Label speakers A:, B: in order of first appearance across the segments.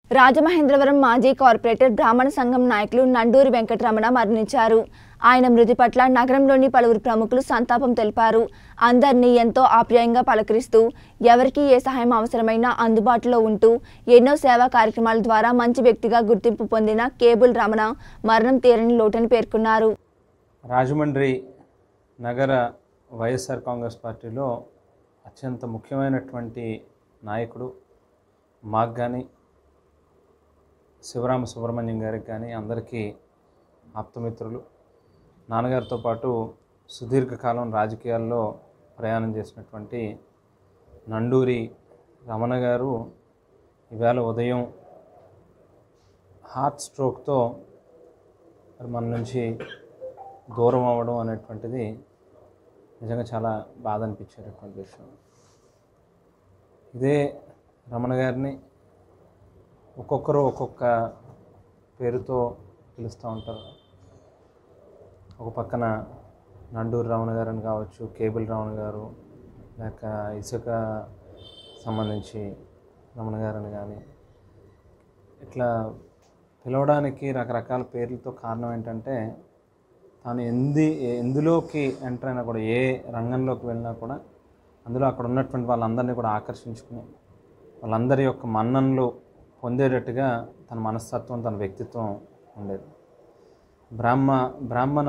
A: రాజమహేంద్రవరం మాజీ కార్పొరేటర్ బ్రాహ్మణ సంఘం నాయకులు నండూరి వెంకటరమణ మరణించారు ఆయన మృతి పట్ల నగరంలోని పలువురు ప్రముఖులు సంతాపం తెలిపారు అందరినీ ఎంతో ఆప్యాయంగా పలకరిస్తూ ఎవరికి ఏ సహాయం అవసరమైనా అందుబాటులో ఉంటూ ఎన్నో సేవా కార్యక్రమాల ద్వారా మంచి వ్యక్తిగా గుర్తింపు పొందిన కేబుల్ రమణ మరణం తీరని లోటని పేర్కొన్నారు
B: రాజమండ్రి నగర వైఎస్ఆర్ కాంగ్రెస్ పార్టీలో అత్యంత ముఖ్యమైనటువంటి నాయకుడు మాకు కానీ శివరామ సుబ్రహ్మణ్యం గారికి కానీ అందరికీ ఆప్తమిత్రులు నాన్నగారితో పాటు సుదీర్ఘకాలం రాజకీయాల్లో ప్రయాణం చేసినటువంటి నండూరి రమణ గారు ఈవేళ ఉదయం హార్ట్ స్ట్రోక్తో మరి మన నుంచి దూరం అవ్వడం అనేటువంటిది నిజంగా చాలా బాధ అనిపించేటటువంటి విషయం ఇదే రమణ గారిని ఒక్కొక్కరు ఒక్కొక్క పేరుతో పిలుస్తూ ఉంటారు ఒక పక్కన నండూరు రమణ గారు అని కావచ్చు కేబుల్ రమణ గారు లేక ఇసుక సంబంధించి రమణ గారని కానీ ఇట్లా పిలవడానికి రకరకాల పేర్లతో కారణం ఏంటంటే తాను ఎంది ఎందులోకి ఎంటర్ అయినా కూడా ఏ రంగంలోకి వెళ్ళినా కూడా అందులో అక్కడ ఉన్నటువంటి వాళ్ళందరినీ కూడా ఆకర్షించుకుని వాళ్ళందరి యొక్క మన్ననలు పొందేటట్టుగా తన మనస్తత్వం తన వ్యక్తిత్వం ఉండేది బ్రాహ్మ బ్రాహ్మణ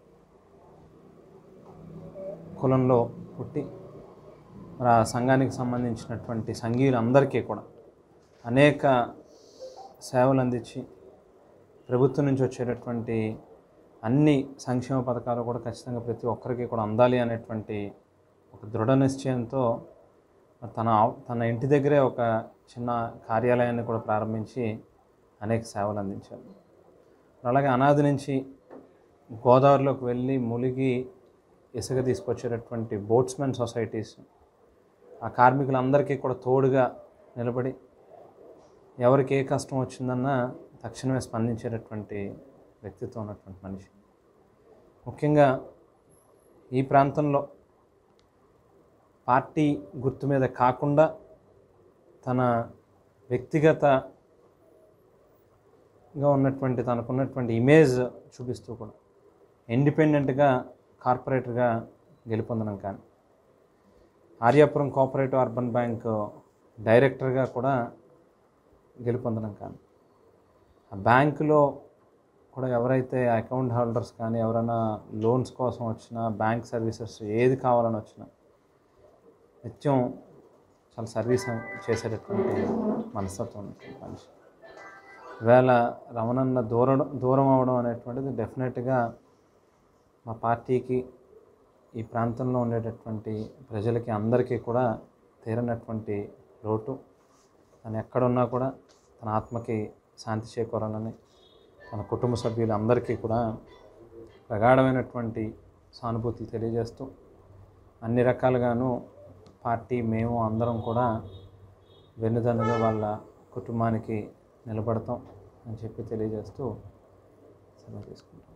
B: కులంలో పుట్టి మరి ఆ సంఘానికి సంబంధించినటువంటి సంఘీయులందరికీ కూడా అనేక సేవలు అందించి ప్రభుత్వం నుంచి వచ్చేటటువంటి అన్ని సంక్షేమ పథకాలు కూడా ఖచ్చితంగా ప్రతి ఒక్కరికి కూడా అందాలి అనేటువంటి ఒక దృఢ నిశ్చయంతో మరి తన ఆవ్- తన ఇంటి దగ్గరే ఒక చిన్న కార్యాలయాన్ని కూడా ప్రారంభించి అనేక సేవలు అందించారు అలాగే అనాది నుంచి గోదావరిలోకి వెళ్ళి మునిగి ఇసుక తీసుకొచ్చేటటువంటి బోట్స్మెన్ సొసైటీస్ ఆ కార్మికులందరికీ కూడా తోడుగా నిలబడి ఎవరికి ఏ కష్టం వచ్చిందన్నా తక్షణమే స్పందించేటటువంటి వ్యక్తిత్వం ఉన్నటువంటి మనిషి ముఖ్యంగా ఈ ప్రాంతంలో పార్టీ గుర్తు మీద కాకుండా తన వ్యక్తిగతగా ఉన్నటువంటి తనకున్నటువంటి ఇమేజ్ చూపిస్తూ కూడా ఇండిపెండెంట్గా కార్పొరేటర్గా గెలుపొందడం కానీ ఆర్యాపురం కోఆపరేటివ్ అర్బన్ బ్యాంక్ డైరెక్టర్గా కూడా గెలుపొందడం కానీ ఆ బ్యాంకులో కూడా ఎవరైతే అకౌంట్ హోల్డర్స్ కానీ ఎవరైనా లోన్స్ కోసం వచ్చినా బ్యాంక్ సర్వీసెస్ ఏది కావాలని వచ్చినా నిత్యం చాలా సర్వీస్ చేసేటటువంటి మనస్తత్వం ఉన్నటువంటి మనిషి ఈవేళ రమణన్న దూరం దూరం అవడం అనేటువంటిది డెఫినెట్గా మా పార్టీకి ఈ ప్రాంతంలో ఉండేటటువంటి ప్రజలకి అందరికీ కూడా తీరనటువంటి లోటు తను ఎక్కడున్నా కూడా తన ఆత్మకి శాంతి చేకూరాలని తన కుటుంబ సభ్యులందరికీ కూడా ప్రగాఢమైనటువంటి సానుభూతులు తెలియజేస్తూ అన్ని రకాలుగాను పార్టీ మేము అందరం కూడా వెన్నుదన్నుగా వాళ్ళ కుటుంబానికి నిలబడతాం అని చెప్పి తెలియజేస్తూ సెలవు తీసుకుంటాం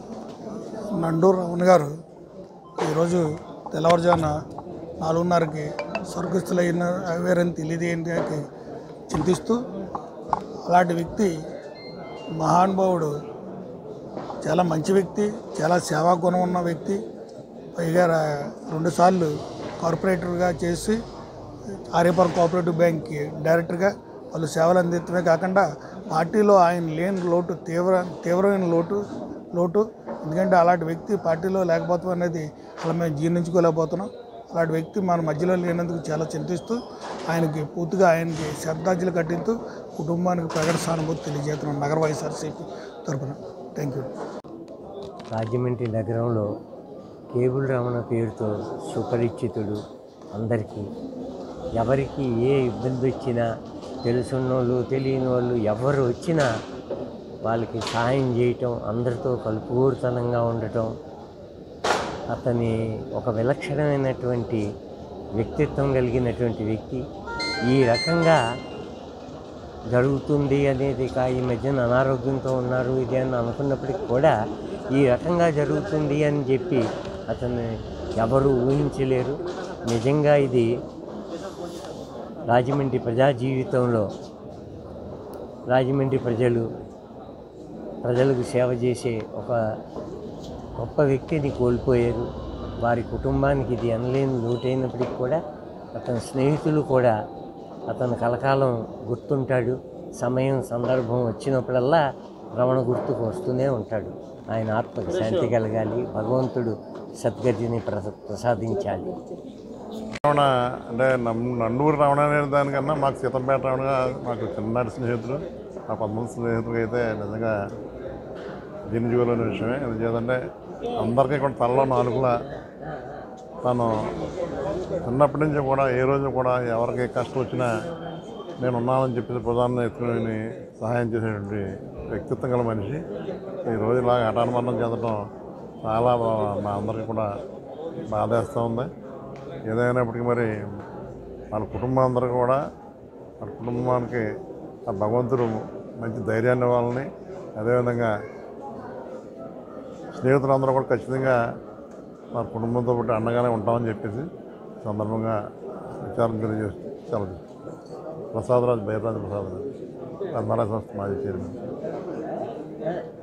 C: నండూరు రమణ గారు ఈరోజు తెల్లవారుజామున నాలుగున్నరకి స్వర్గస్థులైన అవేరని తెలియదేంటి అని చింతిస్తూ అలాంటి వ్యక్తి మహానుభావుడు చాలా మంచి వ్యక్తి చాలా సేవా గుణం ఉన్న వ్యక్తి పైగా రా- రెండుసార్లు కార్పొరేటర్గా చేసి ఆర్యపురం కోఆపరేటివ్ బ్యాంక్కి డైరెక్టర్గా వాళ్ళు సేవలు అందించడమే కాకుండా పార్టీలో ఆయన లేని లోటు తీవ్ర తీవ్రమైన లోటు లోటు ఎందుకంటే అలాంటి వ్యక్తి పార్టీలో లేకపోవడం అనేది అలా మేము జీర్ణించుకోలేకపోతున్నాం అలాంటి వ్యక్తి మన మధ్యలో లేనందుకు చాలా చింతిస్తూ ఆయనకి పూర్తిగా ఆయనకి శ్రద్ధాంజలి కట్టిస్తూ కుటుంబానికి ప్రకట సానుభూతి తెలియజేస్తున్నాం నగర వైఎస్ఆర్సీపీ తరఫున థ్యాంక్ యూ
D: రాజమండ్రి నగరంలో కేబుల్ రమణ పేరుతో సుపరిచితుడు అందరికీ ఎవరికి ఏ ఇబ్బంది వచ్చినా తెలుసున్న వాళ్ళు తెలియని వాళ్ళు ఎవరు వచ్చినా వాళ్ళకి సహాయం చేయటం అందరితో కలుపుగోరుతనంగా ఉండటం అతని ఒక విలక్షణమైనటువంటి వ్యక్తిత్వం కలిగినటువంటి వ్యక్తి ఈ రకంగా జరుగుతుంది అనేది కా ఈ మధ్యన అనారోగ్యంతో ఉన్నారు ఇది అని అనుకున్నప్పటికీ కూడా ఈ రకంగా జరుగుతుంది అని చెప్పి అతన్ని ఎవరు ఊహించలేరు నిజంగా ఇది రాజమండ్రి ప్రజా జీవితంలో రాజమండ్రి ప్రజలు ప్రజలకు సేవ చేసే ఒక గొప్ప వ్యక్తిని కోల్పోయారు వారి కుటుంబానికి ఇది ఎనలేని లోటైనప్పటికీ కూడా అతని స్నేహితులు కూడా అతను కలకాలం గుర్తుంటాడు సమయం సందర్భం వచ్చినప్పుడల్లా రమణ గుర్తుకు వస్తూనే ఉంటాడు ఆయన ఆత్మకు శాంతి కలగాలి భగవంతుడు సద్గతిని ప్రస ప్రసాదించాలి
E: రమణ అంటే నమ్- నండూరు రమణ అనే దానికన్నా మాకు సీతంపేట రమణ మాకు చిన్ననాటి స్నేహితులు మా పద్మంది స్నేహితులు అయితే నిజంగా దినజీవులైన విషయమే ఎందుకంటే అందరికీ కూడా తలలో నాలుగులా తను చిన్నప్పటి నుంచి కూడా ఏ రోజు కూడా ఎవరికి కష్టం వచ్చినా నేను ఉన్నానని చెప్పి ప్రధాన ఎత్తుకుని సహాయం చేసేటువంటి వ్యక్తిత్వం గల మనిషి ఈ రోజు ఇలా హఠాన్మరణం చెందడం చాలా బా- మా అందరికీ కూడా బాధేస్తూ ఉంది ఏదైనప్పటికీ మరి వాళ్ళ కుటుంబం అందరూ కూడా వాళ్ళ కుటుంబానికి ఆ భగవంతుడు మంచి ధైర్యాన్ని ఇవ్వాలని అదేవిధంగా స్నేహితులందరూ కూడా ఖచ్చితంగా మా కుటుంబంతో పాటు అండగానే ఉంటామని చెప్పేసి ఈ సందర్భంగా విచారం తెలియజేస్తూ సెలవు ప్రసాదరాజు బైరాజు ప్రసాదరాజు రంగారాజు సంస్థ మాజీ చైర్మన్